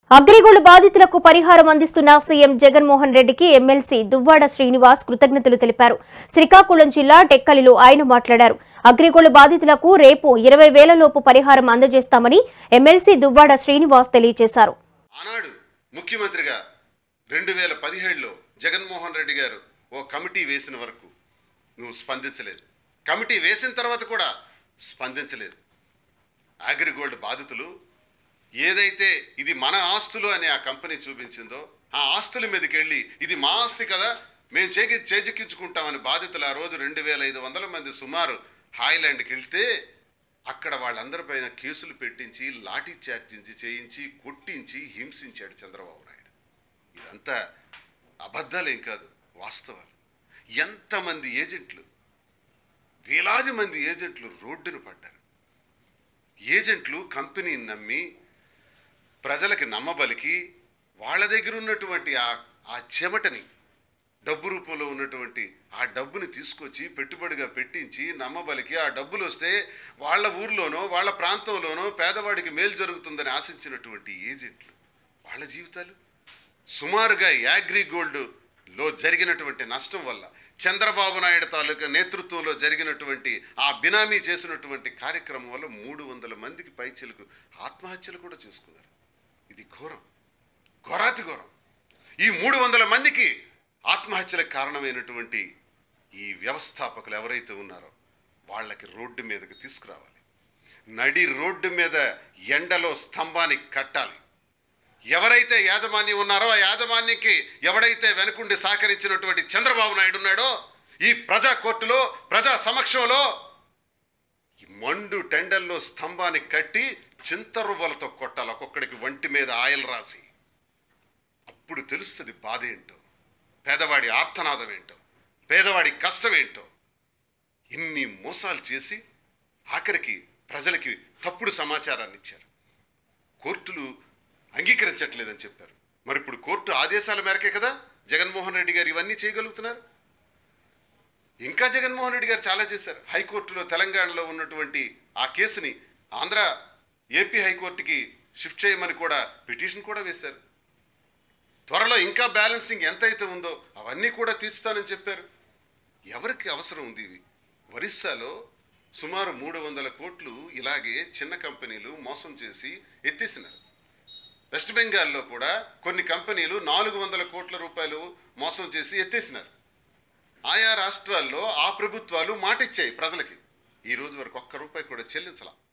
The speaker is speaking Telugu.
అగ్రిగోల్డ్ బాధితులకు పరిహారం అందిస్తున్న సీఎం జగన్మోహన్ రెడ్డికి ఎమ్మెల్సీ దువ్వాడ శ్రీనివాస్ కృతజ్ఞతలు తెలిపారు శ్రీకాకుళం జిల్లా టెక్కలిలో ఆయన మాట్లాడారు అగ్రిగోల్డ్ బాధితులకు రేపు ఇరవై వేల లోపు పరిహారం అందజేస్తామని ఎమ్మెల్సీ దువ్వాడ శ్రీనివాస్ తెలియజేశారు ఆనాడు ముఖ్యమంత్రిగా రెండు వేల పదిహేడులో జగన్మోహన్ రెడ్డి గారు ఓ కమిటీ వేసిన వరకు నువ్వు స్పందించలేదు కమిటీ వేసిన తర్వాత కూడా స్పందించలేదు అగ్రిగోల్డ్ బాధితులు ఏదైతే ఇది మన ఆస్తులు అని ఆ కంపెనీ చూపించిందో ఆ ఆస్తుల మీదకి వెళ్ళి ఇది మా ఆస్తి కదా మేము చేకి చేజెక్కించుకుంటామని బాధితులు ఆ రోజు రెండు వేల ఐదు వందల మంది సుమారు హాయిలాండ్కి వెళ్తే అక్కడ వాళ్ళందరిపైన కేసులు పెట్టించి లాఠీ చార్జించి చేయించి కొట్టించి హింసించాడు చంద్రబాబు నాయుడు ఇదంతా అబద్ధాలేం కాదు వాస్తవాలు ఎంతమంది ఏజెంట్లు వేలాది మంది ఏజెంట్లు రోడ్డున పడ్డారు ఏజెంట్లు కంపెనీని నమ్మి ప్రజలకి నమ్మబలికి వాళ్ళ దగ్గర ఉన్నటువంటి ఆ ఆ చెమటని డబ్బు రూపంలో ఉన్నటువంటి ఆ డబ్బుని తీసుకొచ్చి పెట్టుబడిగా పెట్టించి నమ్మబలికి ఆ డబ్బులు వస్తే వాళ్ళ ఊర్లోనో వాళ్ళ ప్రాంతంలోనో పేదవాడికి మేలు జరుగుతుందని ఆశించినటువంటి ఏజెంట్లు వాళ్ళ జీవితాలు సుమారుగా యాగ్రి గోల్డ్ లో జరిగినటువంటి నష్టం వల్ల చంద్రబాబు నాయుడు తాలూకా నేతృత్వంలో జరిగినటువంటి ఆ బినామీ చేసినటువంటి కార్యక్రమం వల్ల మూడు వందల మందికి పైచలకు ఆత్మహత్యలు కూడా చేసుకున్నారు ఇది ఘోరం ఘోరాతి ఘోరం ఈ మూడు వందల మందికి ఆత్మహత్యలకు కారణమైనటువంటి ఈ వ్యవస్థాపకులు ఎవరైతే ఉన్నారో వాళ్ళకి రోడ్డు మీదకి తీసుకురావాలి నడి రోడ్డు మీద ఎండలో స్తంభానికి కట్టాలి ఎవరైతే యాజమాన్యం ఉన్నారో ఆ యాజమాన్యంకి ఎవడైతే వెనుకుండి సహకరించినటువంటి చంద్రబాబు నాయుడు ఉన్నాడో ఈ ప్రజా కోర్టులో ప్రజా సమక్షంలో ఈ మండు టెండల్లో స్తంభానికి కట్టి చింతరువ్వలతో కొట్టాలి ఒక్కొక్కడికి వంటి మీద ఆయిల్ రాసి అప్పుడు తెలుస్తుంది బాధ ఏంటో పేదవాడి ఆర్తనాదం ఏంటో పేదవాడి కష్టం ఏంటో ఇన్ని మోసాలు చేసి ఆఖరికి ప్రజలకి తప్పుడు సమాచారాన్ని ఇచ్చారు కోర్టులు అంగీకరించట్లేదని చెప్పారు మరి ఇప్పుడు కోర్టు ఆదేశాల మేరకే కదా జగన్మోహన్ రెడ్డి గారు ఇవన్నీ చేయగలుగుతున్నారు ఇంకా జగన్మోహన్ రెడ్డి గారు చాలా చేశారు హైకోర్టులో తెలంగాణలో ఉన్నటువంటి ఆ కేసుని ఆంధ్ర ఏపీ హైకోర్టుకి షిఫ్ట్ చేయమని కూడా పిటిషన్ కూడా వేశారు త్వరలో ఇంకా బ్యాలెన్సింగ్ ఎంత అయితే ఉందో అవన్నీ కూడా తీర్చుతానని చెప్పారు ఎవరికి అవసరం ఉంది ఇవి ఒరిస్సాలో సుమారు మూడు వందల కోట్లు ఇలాగే చిన్న కంపెనీలు మోసం చేసి ఎత్తేసినారు వెస్ట్ బెంగాల్లో కూడా కొన్ని కంపెనీలు నాలుగు వందల కోట్ల రూపాయలు మోసం చేసి ఎత్తేసినారు ఆయా రాష్ట్రాల్లో ఆ ప్రభుత్వాలు మాటిచ్చాయి ప్రజలకి ఈ రోజు వరకు ఒక్క రూపాయి కూడా చెల్లించాల